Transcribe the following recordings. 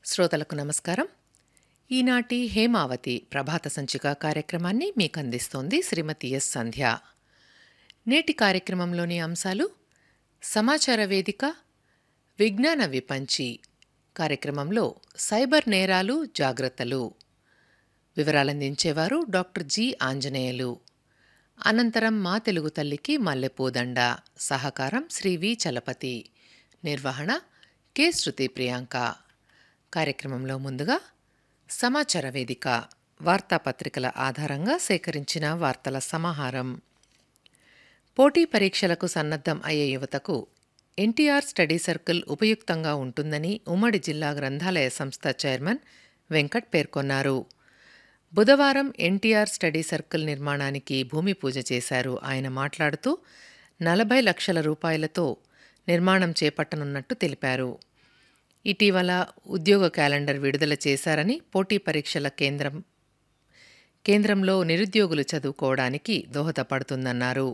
శ్రోతలకు నమస్కారం ఈనాటి హేమావతి ప్రభాత సంచిక కార్యక్రమాన్ని మీకు అందిస్తోంది శ్రీమతి ఎస్ సంధ్య నేటి కార్యక్రమంలోని అంశాలు సమాచార వేదిక విజ్ఞాన విపంచి కార్యక్రమంలో సైబర్ నేరాలు జాగ్రత్తలు వివరాలందించేవారు డాక్టర్ జి ఆంజనేయులు అనంతరం మా తెలుగు తల్లికి మల్లెపూదండ సహకారం శ్రీ వి చలపతి నిర్వహణ కె శృతి ప్రియాంక కార్యక్రమంలో ముందుగా సమాచార వేదిక వార్తాపత్రికల ఆధారంగా సేకరించిన వార్తల సమాహారం పోటీ పరీక్షలకు సన్నద్ధం అయ్యే యువతకు ఎన్టీఆర్ స్టడీ సర్కిల్ ఉపయుక్తంగా ఉంటుందని ఉమ్మడి జిల్లా గ్రంథాలయ సంస్థ చైర్మన్ వెంకట్ పేర్కొన్నారు బుధవారం ఎన్టీఆర్ స్టడీ సర్కిల్ నిర్మాణానికి భూమి పూజ చేశారు ఆయన మాట్లాడుతూ నలభై లక్షల రూపాయలతో నిర్మాణం చేపట్టనున్నట్టు తెలిపారు ఇటీవల ఉద్యోగ క్యాలెండర్ విడుదల చేశారని పోటీ పరీక్షల కేంద్రం కేంద్రంలో నిరుద్యోగులు చదువుకోవడానికి దోహదపడుతుందన్నారు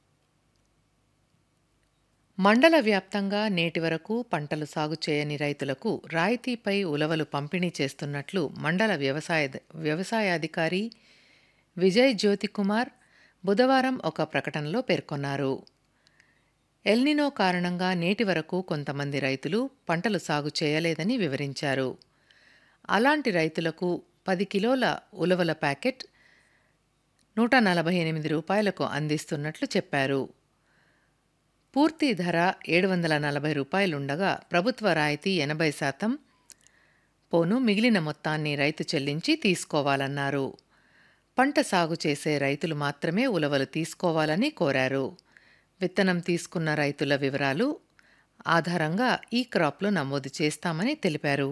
మండల వ్యాప్తంగా నేటి వరకు పంటలు సాగు చేయని రైతులకు రాయితీపై ఉలవలు పంపిణీ చేస్తున్నట్లు మండల వ్యవసాయ వ్యవసాయాధికారి విజయ్ జ్యోతికుమార్ బుధవారం ఒక ప్రకటనలో పేర్కొన్నారు ఎల్నినో కారణంగా నేటి వరకు కొంతమంది రైతులు పంటలు సాగు చేయలేదని వివరించారు అలాంటి రైతులకు పది కిలోల ఉలవల ప్యాకెట్ నూట నలభై ఎనిమిది రూపాయలకు అందిస్తున్నట్లు చెప్పారు పూర్తి ధర ఏడు వందల నలభై రూపాయలుండగా ప్రభుత్వ రాయితీ ఎనభై శాతం పోను మిగిలిన మొత్తాన్ని రైతు చెల్లించి తీసుకోవాలన్నారు పంట సాగు చేసే రైతులు మాత్రమే ఉలవలు తీసుకోవాలని కోరారు విత్తనం తీసుకున్న రైతుల వివరాలు ఆధారంగా ఈ క్రాప్లో నమోదు చేస్తామని తెలిపారు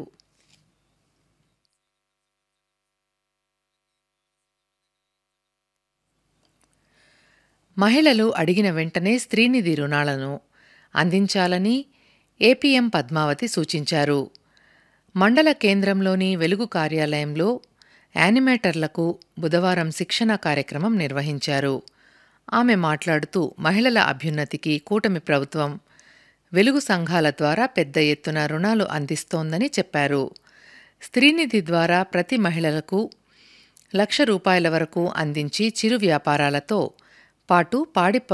మహిళలు అడిగిన వెంటనే స్త్రీనిధి రుణాలను అందించాలని ఏపీఎం పద్మావతి సూచించారు మండల కేంద్రంలోని వెలుగు కార్యాలయంలో యానిమేటర్లకు బుధవారం శిక్షణ కార్యక్రమం నిర్వహించారు ఆమె మాట్లాడుతూ మహిళల అభ్యున్నతికి కూటమి ప్రభుత్వం వెలుగు సంఘాల ద్వారా పెద్ద ఎత్తున రుణాలు అందిస్తోందని చెప్పారు స్త్రీనిధి ద్వారా ప్రతి మహిళలకు లక్ష రూపాయల వరకు అందించి చిరు వ్యాపారాలతో పాటు పాడి